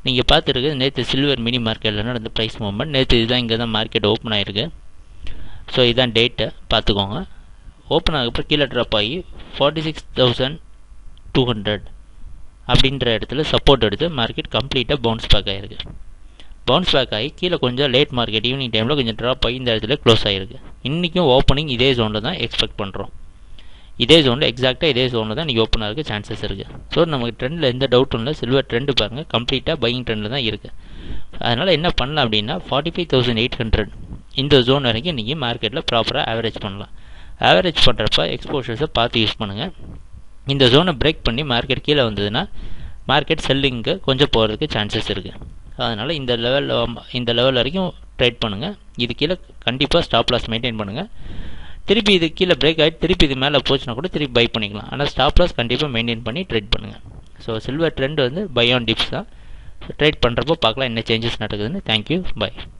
நீங்கள் பார்த்துருக்கு நேற்று சில்வர் மினி மார்க்கெட்டில் நடந்த ப்ரைஸ் மூவ்மெண்ட் நேற்று இதுதான் இங்கே தான் மார்க்கெட் ஓப்பன் ஆகிருக்கு ஸோ இதுதான் டேட்டு பார்த்துக்கோங்க ஓப்பன் ஆகப்போ கீழே ட்ராப் ஆகி forty six thousand two hundred அப்படின்ற இடத்துல சப்போர்ட் எடுத்து மார்க்கெட் கம்ப்ளீட்டாக பவுன்ஸ் பேக் ஆகிருக்கு பவுன்ஸ் பேக் ஆகி கீழே கொஞ்சம் லேட் மார்க்கெட் ஈவினிங் டைமில் கொஞ்சம் ட்ராப் ஆகி இந்த இடத்துல க்ளோஸ் ஆகிருக்கு இன்றைக்கும் ஓப்பனிங் இதே ஜோனில் தான் எக்ஸ்பெக்ட் பண்ணுறோம் இதே ஜோனில் எக்ஸாக்டாக இதே ஜோனில் தான் இன்றைக்கி ஓப்பன் ஆகிறதுக்கு சான்சஸ் இருக்குது ஸோ நமக்கு ட்ரெண்டில் எந்த டவுட்டும் இல்லை சில்வர் ட்ரெண்டு பாருங்கள் கம்ப்ளீட்டாக பையிங் ட்ரெண்டில் தான் இருக்குது அதனால் என்ன பண்ணலாம் அப்படின்னா forty five thousand eight hundred இந்த ஜோன் வரைக்கும் இன்றைக்கி மார்க்கெட்டில் ப்ராப்பராக ஆவரேஜ் பண்ணலாம் ஆவரேஜ் பண்ணுறப்ப எக்ஸ்போஷர்ஸை பார்த்து யூஸ் பண்ணுங்கள் இந்த ஜோனை பிரேக் பண்ணி மார்க்கெட் கீழே வந்ததுன்னா மார்க்கெட் செல்லிங்க்கு கொஞ்சம் போகிறதுக்கு சான்சஸ் இருக்குது அதனால் இந்த லெவல் இந்த லெவல் வரைக்கும் ட்ரேட் பண்ணுங்கள் இது கீழே கண்டிப்பாக ஸ்டாப் லாஸ் மெயின்டைன் பண்ணுங்கள் திருப்பி இது கீழே பிரேக் ஆகிட்டு திருப்பி இது மேலே போச்சுன்னா கூட திருப்பி பை பண்ணிக்கலாம் ஆனால் ஸ்டாப் லாஸ் கண்டிப்பாக மெயின்டைன் பண்ணி ட்ரேட் பண்ணுங்கள் ஸோ சில்வர் ட்ரெண்ட் வந்து பை ஆன் டிப்ஸ் தான் ட்ரேட் பண்ணுறப்போ பார்க்கலாம் என்ன சேஞ்சஸ் நடக்குதுன்னு தேங்க்யூ பை